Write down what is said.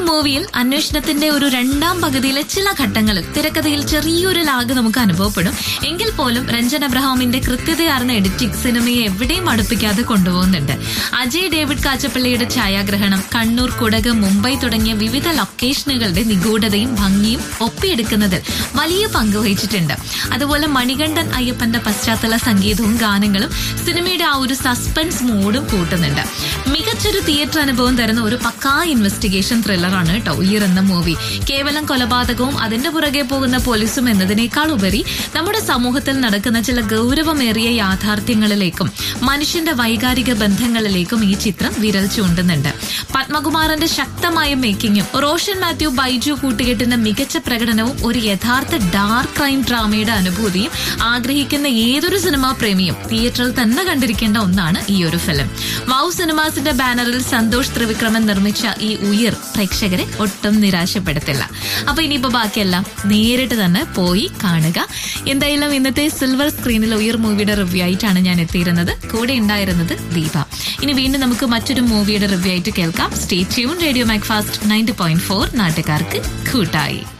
മൂവിയിൽ അന്വേഷണത്തിന്റെ ഒരു രണ്ടാം പകുതിയിലെ ചില ഘട്ടങ്ങളിൽ തിരക്കഥയിൽ ചെറിയൊരു ലാഗ് നമുക്ക് അനുഭവപ്പെടും എങ്കിൽ പോലും രഞ്ജൻ അബ്രഹാമിന്റെ കൃത്യതയാർന്ന എഡിറ്റിംഗ് സിനിമയെ എവിടെയും അടുപ്പിക്കാതെ കൊണ്ടുപോകുന്നുണ്ട് അജയ് ഡേവിഡ് കാച്ചപ്പള്ളിയുടെ ഛായാഗ്രഹണം കണ്ണൂർ കുടക് മുംബൈ തുടങ്ങിയ വിവിധ ലൊക്കേഷനുകളുടെ നിഗൂഢതയും ഭംഗിയും ഒപ്പിയെടുക്കുന്നതിൽ വലിയ പങ്ക് വഹിച്ചിട്ടുണ്ട് അതുപോലെ മണികണ്ഠൻ അയ്യപ്പന്റെ പശ്ചാത്തല സംഗീതവും ഗാനങ്ങളും സിനിമയുടെ ആ ഒരു സസ്പെൻസ് മൂഡും കൂട്ടുന്നുണ്ട് മികച്ചൊരു തിയേറ്റർ അനുഭവം തരുന്ന ഒരു പക്കാ ഇൻവെസ്റ്റിഗേഷൻ ത്രില്ലറാണ് കേട്ടോ ഉയർ എന്ന മൂവി കേവലം കൊലപാതകവും അതിന്റെ പുറകെ പോകുന്ന പോലീസും എന്നതിനേക്കാൾ ഉപരി നമ്മുടെ സമൂഹത്തിൽ നടക്കുന്ന ചില ഗൗരവമേറിയ യാഥാർത്ഥ്യങ്ങളിലേക്കും മനുഷ്യന്റെ വൈകാരിക ബന്ധങ്ങളിലേക്കും ഈ ചിത്രം വിരൽ ചൂണ്ടുന്നുണ്ട് പത്മകുമാറിന്റെ ശക്തമായ മേക്കിങ്ങും റോഷൻ മാത്യു ബൈജു കൂട്ടുകെട്ടിന്റെ മികച്ച പ്രകടനവും ഒരു യഥാർത്ഥ ഡാർക്ക് ക്രൈം ഡ്രാമയുടെ അനുഭൂതിയും ആഗ്രഹിക്കുന്ന ഏതൊരു സിനിമാ പ്രേമിയും തിയേറ്ററിൽ തന്നെ കണ്ടിരിക്കേണ്ട ഒന്നാണ് ഈ ഒരു ഫിലിം വൗ സിനിമാസിന്റെ ബാനറിൽ സന്തോഷ് ത്രിവിക്രമൻ നിർമ്മിച്ച ഈ ഉയർ പ്രേക്ഷകരെ ഒട്ടും നിരാശപ്പെടുത്തില്ല അപ്പൊ ഇനിയിപ്പോ ബാക്കിയെല്ലാം നേരിട്ട് തന്നെ പോയി കാണുക എന്തായാലും ഇന്നത്തെ സിൽവർ സ്ക്രീനിൽ ഉയർ മൂവിയുടെ റിവ്യൂ ആയിട്ടാണ് ഞാൻ എത്തിയിരുന്നത് കൂടെ ഉണ്ടായിരുന്നത് ദീപ ഇനി വീണ്ടും നമുക്ക് മറ്റൊരു മൂവിയുടെ റിവ്യൂ ആയിട്ട് കേൾക്കാം stay tune radio Macfast ninety point four നാട്ടുകാർക്ക് കൂട്ടായി